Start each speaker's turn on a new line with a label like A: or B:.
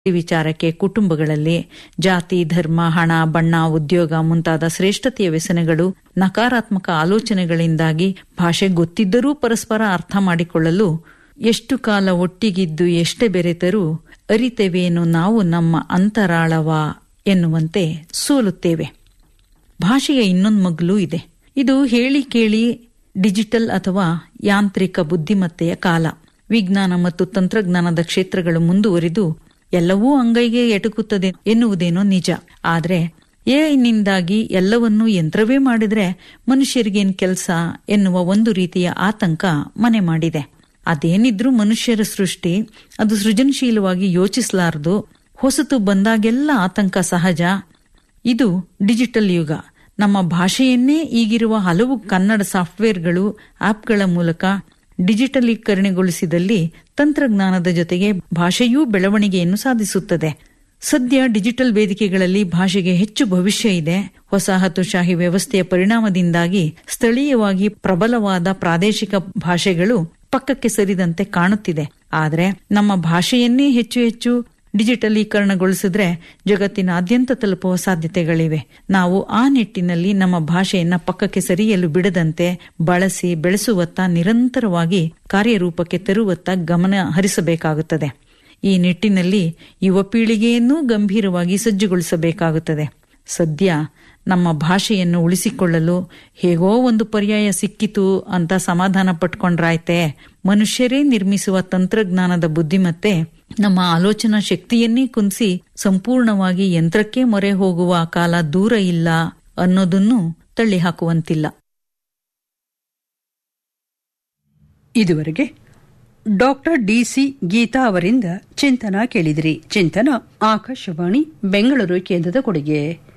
A: ವಿಚಾರಕ್ಕೆ ಕುಟುಂಬಗಳಲ್ಲಿ ಜಾತಿ ಧರ್ಮ ಹಣ ಬಣ್ಣ ಉದ್ಯೋಗ ಮುಂತಾದ ಶ್ರೇಷ್ಠತೆಯ ವ್ಯಸನಗಳು ನಕಾರಾತ್ಮಕ ಆಲೋಚನೆಗಳಿಂದಾಗಿ ಭಾಷೆ ಗೊತ್ತಿದ್ದರೂ ಪರಸ್ಪರ ಅರ್ಥ ಮಾಡಿಕೊಳ್ಳಲು ಎಷ್ಟು ಕಾಲ ಒಟ್ಟಿಗಿದ್ದು ಎಷ್ಟೇ ಬೆರೆತರೂ ಅರಿತೆವೇನು ನಾವು ನಮ್ಮ ಅಂತರಾಳವ ಎನ್ನುವಂತೆ ಸೋಲುತ್ತೇವೆ ಭಾಷೆಯ ಇನ್ನೊಂದು ಮಗ್ಲೂ ಇದೆ ಇದು ಹೇಳಿ ಕೇಳಿ ಡಿಜಿಟಲ್ ಅಥವಾ ಯಾಂತ್ರಿಕ ಬುದ್ಧಿಮತ್ತೆಯ ಕಾಲ ವಿಜ್ಞಾನ ಮತ್ತು ತಂತ್ರಜ್ಞಾನದ ಕ್ಷೇತ್ರಗಳು ಮುಂದುವರಿದು ಎಲ್ಲವೂ ಅಂಗೈಗೆ ಎಟುಕುತ್ತದೆ ಎನ್ನುವುದೇನೋ ನಿಜ ಆದ್ರೆ ಎಐನಿಂದಾಗಿ ಎಲ್ಲವನ್ನೂ ಯಂತ್ರವೇ ಮಾಡಿದ್ರೆ ಮನುಷ್ಯರಿಗೇನ್ ಕೆಲಸ ಎನ್ನುವ ಒಂದು ರೀತಿಯ ಆತಂಕ ಮನೆ ಮಾಡಿದೆ ಅದೇನಿದ್ರೂ ಮನುಷ್ಯರ ಸೃಷ್ಟಿ ಅದು ಸೃಜನಶೀಲವಾಗಿ ಯೋಚಿಸಲಾರದು ಹೊಸತು ಬಂದಾಗೆಲ್ಲ ಆತಂಕ ಸಹಜ ಇದು ಡಿಜಿಟಲ್ ಯುಗ ನಮ್ಮ ಭಾಷೆಯನ್ನೇ ಈಗಿರುವ ಹಲವು ಕನ್ನಡ ಸಾಫ್ಟ್ವೇರ್ಗಳು ಆಪ್ಗಳ ಮೂಲಕ ಡಿಜಿಟಲೀಕರಣಗೊಳಿಸಿದಲ್ಲಿ ತಂತ್ರಜ್ಞಾನದ ಜೊತೆಗೆ ಭಾಷೆಯೂ ಬೆಳವಣಿಗೆಯನ್ನು ಸಾಧಿಸುತ್ತದೆ ಸದ್ಯ ಡಿಜಿಟಲ್ ವೇದಿಕೆಗಳಲ್ಲಿ ಭಾಷೆಗೆ ಹೆಚ್ಚು ಭವಿಷ್ಯ ಇದೆ ವಸಾಹತುಶಾಹಿ ವ್ಯವಸ್ಥೆಯ ಪರಿಣಾಮದಿಂದಾಗಿ ಸ್ಥಳೀಯವಾಗಿ ಪ್ರಬಲವಾದ ಪ್ರಾದೇಶಿಕ ಭಾಷೆಗಳು ಪಕ್ಕಕ್ಕೆ ಸರಿದಂತೆ ಕಾಣುತ್ತಿದೆ ಆದರೆ ನಮ್ಮ ಭಾಷೆಯನ್ನೇ ಹೆಚ್ಚು ಹೆಚ್ಚು ಡಿಜಿಟಲೀಕರಣಗೊಳಿಸಿದ್ರೆ ಜಗತ್ತಿನಾದ್ಯಂತ ತಲುಪುವ ಸಾಧ್ಯತೆಗಳಿವೆ ನಾವು ಆ ನಿಟ್ಟಿನಲ್ಲಿ ನಮ್ಮ ಭಾಷೆಯನ್ನ ಪಕ್ಕಕ್ಕೆ ಸರಿಯಲು ಬಿಡದಂತೆ ಬಳಸಿ ಬೆಳೆಸುವತ್ತ ನಿರಂತರವಾಗಿ ಕಾರ್ಯರೂಪಕ್ಕೆ ತರುವತ್ತ ಗಮನ ಹರಿಸಬೇಕಾಗುತ್ತದೆ ಈ ನಿಟ್ಟಿನಲ್ಲಿ ಯುವ ಪೀಳಿಗೆಯನ್ನೂ ಗಂಭೀರವಾಗಿ ಸಜ್ಜುಗೊಳಿಸಬೇಕಾಗುತ್ತದೆ ಸದ್ಯ ನಮ್ಮ ಭಾಷೆಯನ್ನು ಉಳಿಸಿಕೊಳ್ಳಲು ಹೇಗೋ ಒಂದು ಪರ್ಯಾಯ ಸಿಕ್ಕಿತು ಅಂತ ಸಮಾಧಾನ ಪಟ್ಕೊಂಡ್ರಾಯ್ತೆ ಮನುಷ್ಯರೇ ನಿರ್ಮಿಸುವ ತಂತ್ರಜ್ಞಾನದ ಬುದ್ಧಿಮತ್ತೆ ನಮ್ಮ ಆಲೋಚನಾ ಶಕ್ತಿಯನ್ನೇ ಕುಂದಿಸಿ ಸಂಪೂರ್ಣವಾಗಿ ಯಂತ್ರಕ್ಕೆ ಮೊರೆ ಹೋಗುವ ಕಾಲ ದೂರ ಇಲ್ಲ ಅನ್ನೋದನ್ನು ತಳ್ಳಿಹಾಕುವಂತಿಲ್ಲ
B: ಇದುವರೆಗೆ ಡಾಕ್ಟರ್ ಡಿಸಿ ಗೀತಾ ಅವರಿಂದ ಚಿಂತನ ಕೇಳಿದಿರಿ ಚಿಂತನ ಆಕಾಶವಾಣಿ ಬೆಂಗಳೂರು ಕೇಂದ್ರದ ಕೊಡುಗೆ